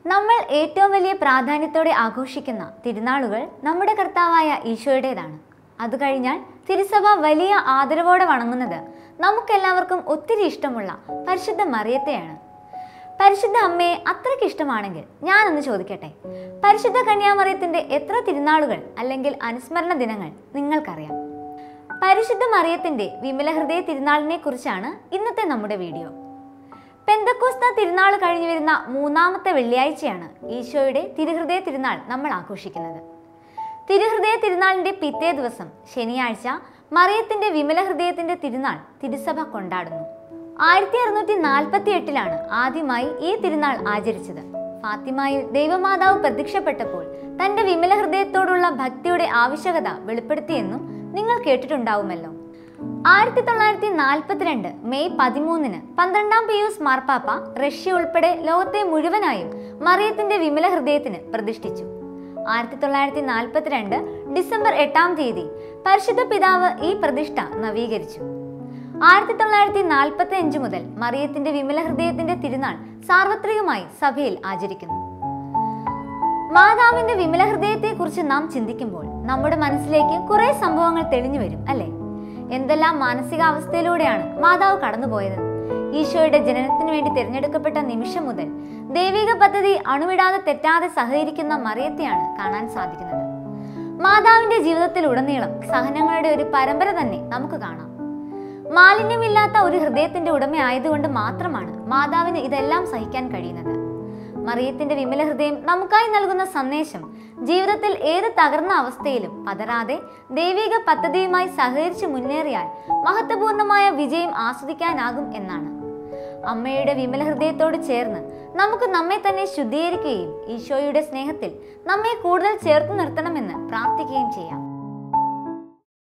നമ്മൾ ഏറ്റവും വലിയ പ്രാധാന്യത്തോടെ ആഘോഷിക്കുന്ന തിരുനാളുകൾ നമ്മുടെ കർത്താവായ ഈശോയുടേതാണ് അത് കഴിഞ്ഞാൽ തിരുസഭ വലിയ ആദരവോടെ വണങ്ങുന്നത് നമുക്കെല്ലാവർക്കും ഒത്തിരി ഇഷ്ടമുള്ള പരിശുദ്ധ മറിയത്തെയാണ് പരിശുദ്ധ അമ്മയെ അത്രയ്ക്ക് ഇഷ്ടമാണെങ്കിൽ ഞാനൊന്ന് ചോദിക്കട്ടെ പരിശുദ്ധ കന്യാമറിയത്തിന്റെ എത്ര തിരുനാളുകൾ അല്ലെങ്കിൽ അനുസ്മരണ ദിനങ്ങൾ നിങ്ങൾക്കറിയാം പരിശുദ്ധ മറിയത്തിന്റെ വിമല ഹൃദയ തിരുനാളിനെ കുറിച്ചാണ് ഇന്നത്തെ നമ്മുടെ വീഡിയോ പെന്തക്കോസ്ത തിരുനാൾ കഴിഞ്ഞു വരുന്ന മൂന്നാമത്തെ വെള്ളിയാഴ്ചയാണ് ഈശോയുടെ തിരുഹൃദയ തിരുനാൾ നമ്മൾ ആഘോഷിക്കുന്നത് തിരുഹൃദയ തിരുനാളിന്റെ പിറ്റേ ദിവസം ശനിയാഴ്ച മറിയത്തിന്റെ വിമല ഹൃദയത്തിന്റെ തിരുനാൾ തിരുസഭ കൊണ്ടാടുന്നു ആയിരത്തി അറുന്നൂറ്റി നാൽപ്പത്തി എട്ടിലാണ് ആദ്യമായി ഈ തിരുനാൾ ആചരിച്ചത് ഫാത്തിമയിൽ ദൈവമാതാവ് പ്രത്യക്ഷപ്പെട്ടപ്പോൾ തന്റെ വിമല ഹൃദയത്തോടുള്ള ഭക്തിയുടെ ആവശ്യകത വെളിപ്പെടുത്തിയെന്നും നിങ്ങൾ കേട്ടിട്ടുണ്ടാവുമല്ലോ ആയിരത്തി തൊള്ളായിരത്തി നാൽപ്പത്തിരണ്ട് മെയ് പതിമൂന്നിന് പന്ത്രണ്ടാം പിയൂസ് മാർപ്പാപ്പ റഷ്യ ഉൾപ്പെടെ ലോകത്തെ മുഴുവനായും മറിയത്തിന്റെ വിമല ഹൃദയത്തിന് പ്രതിഷ്ഠിച്ചു ആയിരത്തി തൊള്ളായിരത്തി നാൽപ്പത്തിരണ്ട് ഡിസംബർ എട്ടാം തീയതി പരിശുദ്ധ പിതാവ് ഈ പ്രതിഷ്ഠ നവീകരിച്ചു ആയിരത്തി തൊള്ളായിരത്തി നാൽപ്പത്തി അഞ്ച് മുതൽ മറിയത്തിന്റെ വിമല ഹൃദയത്തിന്റെ തിരുനാൾ സാർവത്രികമായി സഭയിൽ ആചരിക്കുന്നു മാതാവിന്റെ വിമല ഹൃദയത്തെ കുറിച്ച് നാം ചിന്തിക്കുമ്പോൾ നമ്മുടെ മനസ്സിലേക്ക് കുറെ സംഭവങ്ങൾ തെളിഞ്ഞു വരും അല്ലെ എന്തെല്ലാം മാനസികാവസ്ഥയിലൂടെയാണ് മാതാവ് കടന്നുപോയത് ഈശോയുടെ ജനനത്തിനു വേണ്ടി തിരഞ്ഞെടുക്കപ്പെട്ട നിമിഷം മുതൽ ദൈവിക പദ്ധതി അണുവിടാതെ തെറ്റാതെ സഹകരിക്കുന്ന മറിയത്തെയാണ് കാണാൻ സാധിക്കുന്നത് മാതാവിന്റെ ജീവിതത്തിലുടനീളം സഹനങ്ങളുടെ ഒരു പരമ്പര തന്നെ നമുക്ക് കാണാം മാലിന്യമില്ലാത്ത ഒരു ഹൃദയത്തിന്റെ ഉടമയായതുകൊണ്ട് മാത്രമാണ് മാതാവിന് ഇതെല്ലാം സഹിക്കാൻ കഴിയുന്നത് മറിയത്തിന്റെ വിമല ഹൃദയം നമുക്കായി നൽകുന്ന സന്ദേശം ജീവിതത്തിൽ ഏത് തകർന്ന അവസ്ഥയിലും പതറാതെ ദൈവിക പദ്ധതിയുമായി സഹകരിച്ച് മുന്നേറിയാൽ മഹത്വപൂർണമായ വിജയം ആസ്വദിക്കാനാകും എന്നാണ് അമ്മയുടെ വിമല ഹൃദയത്തോട് ചേർന്ന് നമുക്ക് നമ്മെ തന്നെ ശുദ്ധീകരിക്കുകയും ഈശോയുടെ സ്നേഹത്തിൽ നമ്മെ കൂടുതൽ ചേർത്ത് നിർത്തണമെന്ന് പ്രാർത്ഥിക്കുകയും ചെയ്യാം